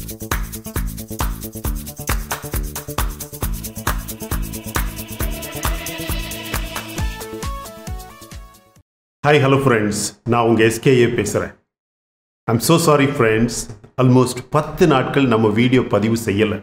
Hi hello friends நான் உங்கள் SKA பேசுகிறேன் I'm so sorry friends almost பத்து நாட்கள் நம்ம வீடியோ பதிவு செய்யலை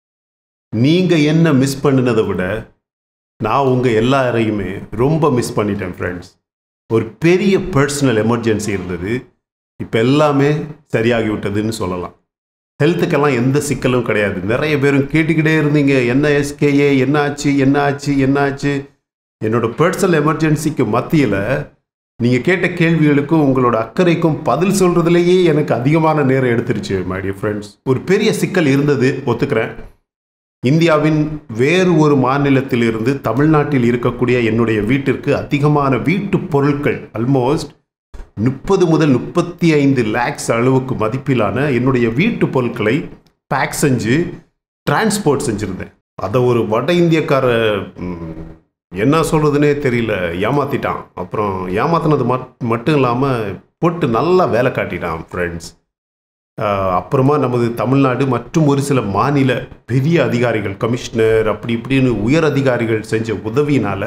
நீங்கள் என்ன மிஸ் பண்ணினதை விட நான் உங்கள் எல்லாரையுமே ரொம்ப மிஸ் பண்ணிட்டேன் ஃப்ரெண்ட்ஸ் ஒரு பெரிய பர்சனல் எமர்ஜென்சி இருந்தது இப்போ எல்லாமே சரியாகி விட்டதுன்னு சொல்லலாம் ஹெல்த்துக்கெல்லாம் எந்த சிக்கலும் கிடையாது நிறைய பேரும் கேட்டுக்கிட்டே இருந்தீங்க என்ன எஸ்கேஏ என்ன ஆச்சு என்ன ஆச்சு என்ன ஆச்சு என்னோட பர்சனல் எமர்ஜென்சிக்கு மத்தியில் நீங்கள் கேட்ட கேள்விகளுக்கும் உங்களோட அக்கறைக்கும் பதில் சொல்கிறதுலேயே எனக்கு அதிகமான நேரம் எடுத்துருச்சு மை டியர் ஃப்ரெண்ட்ஸ் ஒரு பெரிய சிக்கல் இருந்தது ஒத்துக்கிறேன் இந்தியாவின் வேறு ஒரு மாநிலத்திலிருந்து தமிழ்நாட்டில் இருக்கக்கூடிய என்னுடைய வீட்டிற்கு அதிகமான வீட்டு பொருட்கள் ஆல்மோஸ்ட் முப்பது முதல் முப்பத்தி ஐந்து லேக்ஸ் அளவுக்கு மதிப்பிலான என்னுடைய வீட்டு பொருட்களை பேக் செஞ்சு டிரான்ஸ்போர்ட் செஞ்சுருந்தேன் அதை ஒரு வட இந்தியக்கார ம், என்ன சொல்கிறதுனே தெரியல ஏமாத்திட்டான் அப்புறம் ஏமாத்தினது மட் மட்டும் இல்லாமல் போட்டு நல்லா வேலை காட்டிட்டான் ஃப்ரெண்ட்ஸ் அப்புறமா நமது தமிழ்நாடு மற்றும் ஒரு சில மாநில பெரிய அதிகாரிகள் கமிஷனர் அப்படி இப்படின்னு உயர் அதிகாரிகள் செஞ்ச உதவியினால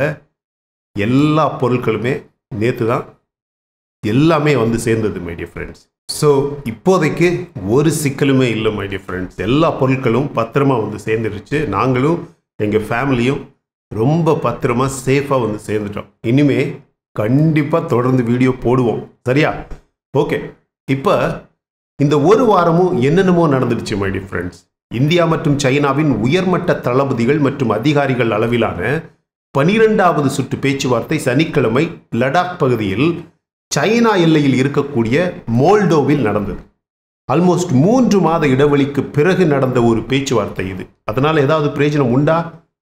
எல்லா பொருட்களுமே நேற்று தான் எல்லாமே வந்து சேர்ந்தது மை டியர் ஃப்ரெண்ட்ஸ் ஸோ இப்போதைக்கு ஒரு சிக்கலுமே இல்லை மை டியர் ஃப்ரெண்ட்ஸ் எல்லா பொருட்களும் பத்திரமா வந்து சேர்ந்துருச்சு நாங்களும் எங்கள் ஃபேமிலியும் ரொம்ப பத்திரமா சேஃபாக வந்து சேர்ந்துட்டோம் இனிமே கண்டிப்பாக தொடர்ந்து வீடியோ போடுவோம் சரியா ஓகே இப்போ இந்த ஒரு வாரமும் என்னென்னமோ நடந்துடுச்சு மை டியர் ஃப்ரெண்ட்ஸ் இந்தியா மற்றும் சைனாவின் உயர்மட்ட தளபதிகள் மற்றும் அதிகாரிகள் அளவிலான பனிரெண்டாவது சுற்று பேச்சுவார்த்தை சனிக்கிழமை லடாக் பகுதியில் சைனா எல்லையில் இருக்கக்கூடிய மோல்டோவில் நடந்தது ஆல்மோஸ்ட் மூன்று மாத இடைவெளிக்கு பிறகு நடந்த ஒரு பேச்சுவார்த்தை இது அதனால் ஏதாவது பிரயோஜனம் உண்டா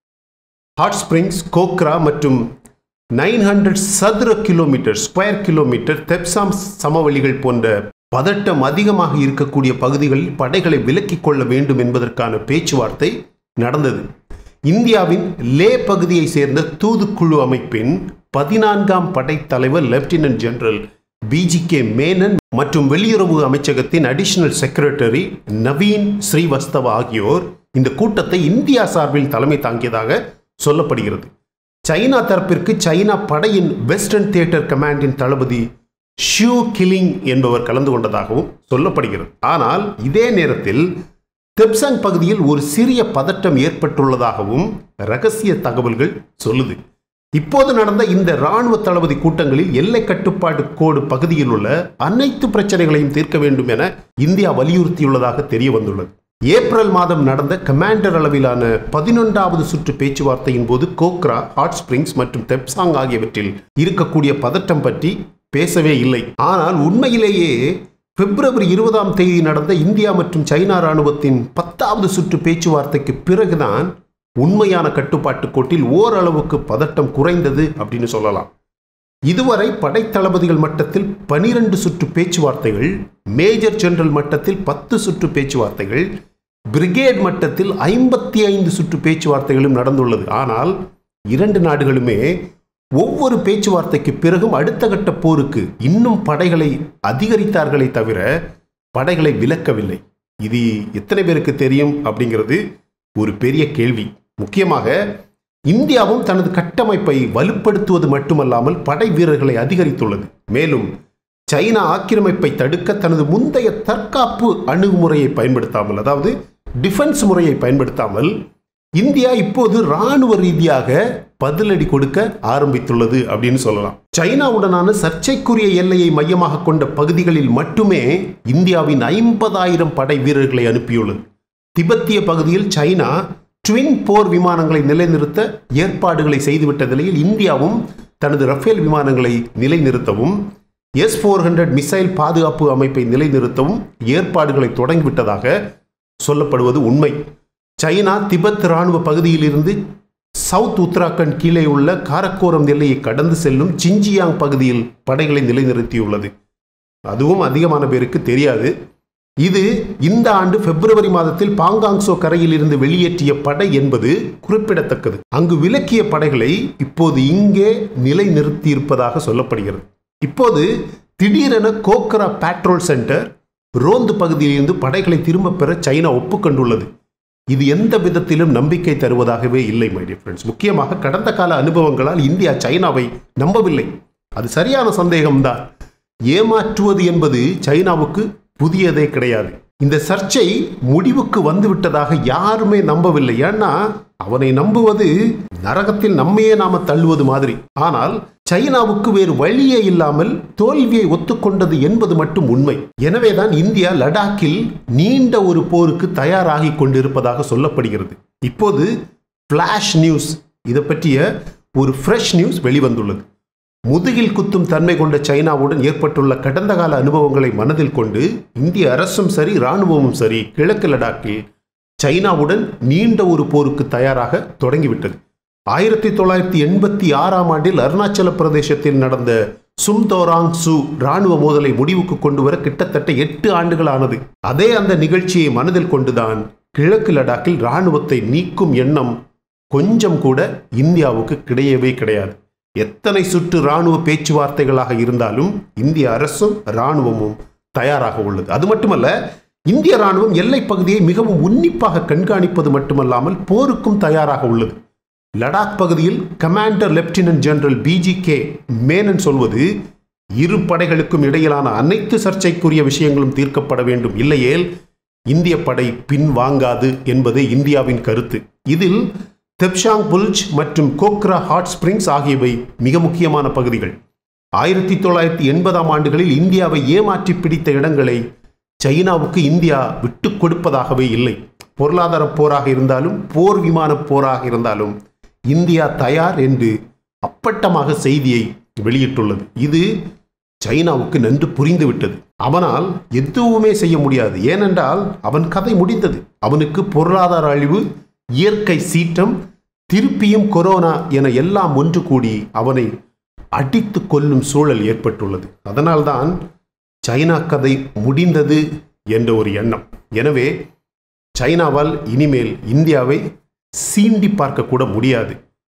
ஹாட் ஸ்ப்ரிங்ஸ் கோக்ரா மற்றும் நைன் ஹண்ட்ரட் சதுர கிலோமீட்டர் ஸ்கொயர் கிலோமீட்டர் தெப்சாம் சமவெளிகள் போன்ற பதட்டம் அதிகமாக இருக்கக்கூடிய பகுதிகளில் படைகளை விலக்கிக் கொள்ள வேண்டும் என்பதற்கான பேச்சுவார்த்தை நடந்தது இந்தியாவின் லே பகுதியை சேர்ந்த தூதுக்குழு அமைப்பின் பதினான்காம் படைத்தலைவர் lieutenant general P G K Menon மற்றும் வெளியுறவு அமைச்சகத்தின் அடிஷனல் செக்ரட்டரி நவீன் ஸ்ரீவஸ்தவ ஆகியோர் இந்த கூட்டத்தை இந்தியா சார்பில் தலைமை தாங்கியதாக சொல்லப்படுகிறது சைனா தரப்பிற்கு சைனா படையின் வெஸ்டர்ன் தியேட்டர் கமாண்டின் தளபதி ஷியூ கிலிங் என்பவர் கலந்து கொண்டதாகவும் சொல்லப்படுகிறது ஆனால் இதே நேரத்தில் தெப்சாங் பகுதியில் ஒரு சிறிய பதட்டம் ஏற்பட்டுள்ளதாகவும் ரகசிய தகவல்கள் சொல்லுது இப்போது நடந்த இந்த ராணுவ தளபதி கூட்டங்களில் எல்லை கட்டுப்பாடு கோடு பகுதியில் உள்ள அனைத்து பிரச்சனைகளையும் தீர்க்க வேண்டும் என இந்தியா வலியுறுத்தியுள்ளதாக தெரிய வந்துள்ளது ஏப்ரல் மாதம் நடந்த கமாண்டர் அளவிலான பதினொன்றாவது சுற்று பேச்சுவார்த்தையின் போது கோக்ரா ஹாட் ஸ்பிரிங்ஸ் மற்றும் தெப்சாங் ஆகியவற்றில் இருக்கக்கூடிய பதட்டம் பற்றி பேசவே இல்லை ஆனால் உண்மையிலேயே பிப்ரவரி இருபதாம் தேதி நடந்த இந்தியா மற்றும் சைனா ராணுவத்தின் பத்தாவது சுற்று பேச்சுவார்த்தைக்கு பிறகுதான் உண்மையான கட்டுப்பாட்டு கோட்டில் ஓரளவுக்கு பதட்டம் குறைந்தது அப்படின்னு சொல்லலாம் இதுவரை படைத்தளபதிகள் மட்டத்தில் பனிரெண்டு சுற்று பேச்சுவார்த்தைகள் மேஜர் ஜெனரல் மட்டத்தில் பத்து சுற்று பேச்சுவார்த்தைகள் பிரிகேட் மட்டத்தில் ஐம்பத்தி ஐந்து சுற்று பேச்சுவார்த்தைகளும் நடந்துள்ளது ஆனால் இரண்டு நாடுகளுமே ஒவ்வொரு பேச்சுவார்த்தைக்கு பிறகும் அடுத்த கட்ட போருக்கு இன்னும் படைகளை அதிகரித்தார்களே தவிர படைகளை விலக்கவில்லை இது எத்தனை பேருக்கு தெரியும் அப்படிங்கிறது ஒரு பெரிய கேள்வி முக்கியமாக இந்தியாவும் தனது கட்டமைப்பை வலுப்படுத்துவது மட்டுமல்லாமல் படை வீரர்களை அதிகரித்துள்ளது மேலும் சைனா ஆக்கிரமிப்பை தடுக்க தனது முந்தைய தற்காப்பு அணுகுமுறையை பயன்படுத்தாமல் அதாவது டிஃபென்ஸ் முறையை பயன்படுத்தாமல் இந்தியா இப்போது ராணுவ ரீதியாக பதிலடி கொடுக்க ஆரம்பித்துள்ளது அப்படின்னு சொல்லலாம் சைனாவுடனான சர்ச்சைக்குரிய எல்லையை மையமாக கொண்ட பகுதிகளில் மட்டுமே இந்தியாவின் ஐம்பதாயிரம் படை வீரர்களை அனுப்பியுள்ளது திபெத்திய பகுதியில் சைனா ட்வின் போர் விமானங்களை நிலைநிறுத்த ஏற்பாடுகளை செய்துவிட்ட நிலையில் இந்தியாவும் தனது ரஃபேல் விமானங்களை நிலைநிறுத்தவும் எஸ் ஃபோர் ஹண்ட்ரட் மிசைல் பாதுகாப்பு அமைப்பை நிலைநிறுத்தவும் ஏற்பாடுகளை தொடங்கிவிட்டதாக சொல்லப்படுவது உண்மை சைனா திபெத் ராணுவ பகுதியிலிருந்து சவுத் உத்தராகண்ட் கீழே உள்ள காரக்கோரம் எல்லையை கடந்து செல்லும் சிஞ்சியாங் பகுதியில் படைகளை நிலைநிறுத்தியுள்ளது அதுவும் அதிகமான பேருக்கு தெரியாது இது இந்த ஆண்டு பிப்ரவரி மாதத்தில் பாங்காங்சோ கரையில் இருந்து வெளியேற்றிய படை என்பது குறிப்பிடத்தக்கது அங்கு விலக்கிய படைகளை இப்போது இங்கே நிலைநிறுத்தியிருப்பதாக சொல்லப்படுகிறது இப்போது திடீரென கோக்ரா பேட்ரோல் சென்டர் ரோந்து பகுதியிலிருந்து படைகளை திரும்பப் பெற சைனா ஒப்புக்கொண்டுள்ளது இது எந்த விதத்திலும் நம்பிக்கை தருவதாகவே இல்லை மை டியர் ஃப்ரெண்ட்ஸ் முக்கியமாக கடந்த கால அனுபவங்களால் இந்தியா சைனாவை நம்பவில்லை அது சரியான சந்தேகம்தான் ஏமாற்றுவது என்பது சைனாவுக்கு புதியதே கிடையாது இந்த சர்ச்சை முடிவுக்கு வந்துவிட்டதாக யாருமே நம்பவில்லை ஏன்னா அவனை நம்புவது நரகத்தில் நம்மையே நாம தள்ளுவது மாதிரி ஆனால் சைனாவுக்கு வேறு வழியே இல்லாமல் தோல்வியை ஒத்துக்கொண்டது என்பது மட்டும் உண்மை எனவேதான் இந்தியா லடாக்கில் நீண்ட ஒரு போருக்கு தயாராகி கொண்டிருப்பதாக சொல்லப்படுகிறது இப்போது ஃபிளாஷ் நியூஸ் இதை பற்றிய ஒரு ஃப்ரெஷ் நியூஸ் வெளிவந்துள்ளது முதுகில் குத்தும் தன்மை கொண்ட சைனாவுடன் ஏற்பட்டுள்ள கடந்த கால அனுபவங்களை மனதில் கொண்டு இந்திய அரசும் சரி இராணுவமும் சரி கிழக்கு லடாக்கில் சைனாவுடன் நீண்ட ஒரு போருக்கு தயாராக தொடங்கிவிட்டது ஆயிரத்தி தொள்ளாயிரத்தி எண்பத்தி ஆறாம் ஆண்டில் அருணாச்சல பிரதேசத்தில் நடந்த சும்தோராங் சு ராணுவ மோதலை முடிவுக்கு கொண்டு வர கிட்டத்தட்ட எட்டு ஆண்டுகள் ஆனது அதே அந்த நிகழ்ச்சியை மனதில் கொண்டுதான் கிழக்கு லடாக்கில் ராணுவத்தை நீக்கும் எண்ணம் கொஞ்சம் கூட இந்தியாவுக்கு கிடையவே கிடையாது எத்தனை சுற்று ராணுவ பேச்சுவார்த்தைகளாக இருந்தாலும் இந்திய அரசும் ராணுவமும் தயாராக உள்ளது அது மட்டுமல்ல இந்திய ராணுவம் எல்லை பகுதியை மிகவும் உன்னிப்பாக கண்காணிப்பது மட்டுமல்லாமல் போருக்கும் தயாராக உள்ளது லடாக் பகுதியில் commander lieutenant general P G K Menon சொல்வது இரு படைகளுக்கும் இடையிலான அனைத்து சர்ச்சைக்குரிய விஷயங்களும் தீர்க்கப்பட வேண்டும் இல்லையேல் இந்திய படை பின்வாங்காது என்பதே இந்தியாவின் கருத்து இதில் தெப்ஷாங் புல்ஜ் மற்றும் கோக்ரா ஹாட் ஸ்பிரிங்ஸ் ஆகியவை மிக முக்கியமான பகுதிகள் ஆயிரத்தி தொள்ளாயிரத்தி எண்பதாம் ஆண்டுகளில் இந்தியாவை ஏமாற்றி பிடித்த இடங்களை சைனாவுக்கு இந்தியா விட்டு கொடுப்பதாகவே இல்லை பொருளாதார போராக இருந்தாலும் போர் விமான போராக இருந்தாலும் இந்தியா தயார் என்று அப்பட்டமாக செய்தியை வெளியிட்டுள்ளது இது சைனாவுக்கு நன்கு புரிந்துவிட்டது அவனால் எதுவுமே செய்ய முடியாது ஏனென்றால் அவன் கதை முடிந்தது அவனுக்கு பொருளாதார அழிவு இயற்கை சீற்றம் திருப்பியும் கொரோனா என எல்லாம் ஒன்று கூடி அவனை அடித்து கொல்லும் சூழல் ஏற்பட்டுள்ளது அதனால்தான் சைனா கதை முடிந்தது என்ற ஒரு எண்ணம் எனவே சைனாவால் இனிமேல் இந்தியாவை சீண்டி பார்க்க கூட முடியாது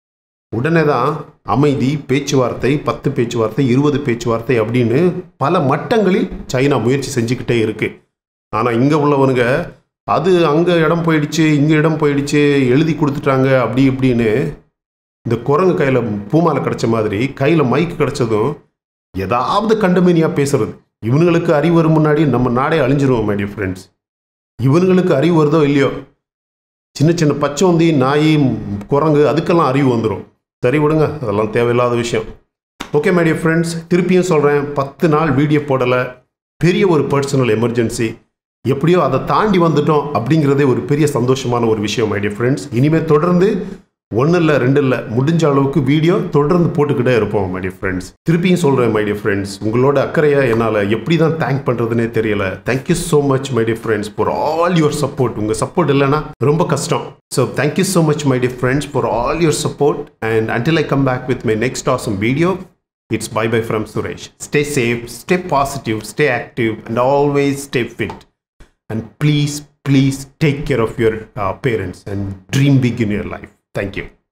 உடனே தான் அமைதி பேச்சுவார்த்தை பத்து பேச்சுவார்த்தை இருபது பேச்சுவார்த்தை அப்படின்னு பல மட்டங்களில் சைனா முயற்சி செஞ்சுக்கிட்டே இருக்கு ஆனால் இங்கே உள்ளவனுங்க அது அங்கே இடம் போயிடுச்சு இங்கே இடம் போயிடுச்சு எழுதி கொடுத்துட்டாங்க அப்படி இப்படின்னு இந்த குரங்கு கையில் பூமாலை கிடச்ச மாதிரி கையில் மைக் கிடச்சதும் ஏதாவது கண்டமேனியாக பேசுறது இவனுங்களுக்கு அறிவு வரும் முன்னாடி நம்ம நாடே அழிஞ்சிருவோம் மை டியர் ஃப்ரெண்ட்ஸ் இவனுங்களுக்கு அறிவு வருதோ இல்லையோ சின்ன சின்ன பச்சோந்தி நாய் குரங்கு அதுக்கெல்லாம் அறிவு வந்துடும் சரி விடுங்க அதெல்லாம் தேவையில்லாத விஷயம் ஓகே மை டியர் ஃப்ரெண்ட்ஸ் திருப்பியும் சொல்கிறேன் பத்து நாள் வீடியோ போடலை பெரிய ஒரு பர்சனல் எமர்ஜென்சி எப்படியோ அதை தாண்டி வந்துட்டோம் அப்படிங்கிறதே ஒரு பெரிய சந்தோஷமான ஒரு விஷயம் மை டியர் ஃப்ரெண்ட்ஸ் இனிமேல் தொடர்ந்து ஒன்றும் இல்லை ரெண்டு இல்லை முடிஞ்ச அளவுக்கு வீடியோ தொடர்ந்து போட்டுக்கிட்டே இருப்போம் மை டியர் ஃப்ரெண்ட்ஸ் திருப்பியும் சொல்கிறேன் மை டியர் ஃப்ரெண்ட்ஸ் உங்களோட அக்கறையை என்னால் எப்படி தான் தேங்க் பண்ணுறதுனே தெரியல thank you so much my dear friends for all your support உங்கள் சப்போர்ட் இல்லைன்னா ரொம்ப கஷ்டம் so thank you so much my dear friends for all your support and until I come back with my next awesome video It's bye bye from Suresh. Stay safe, stay positive, stay active, and always stay fit. And please, please take care of your uh, parents and dream big in your life. Thank you.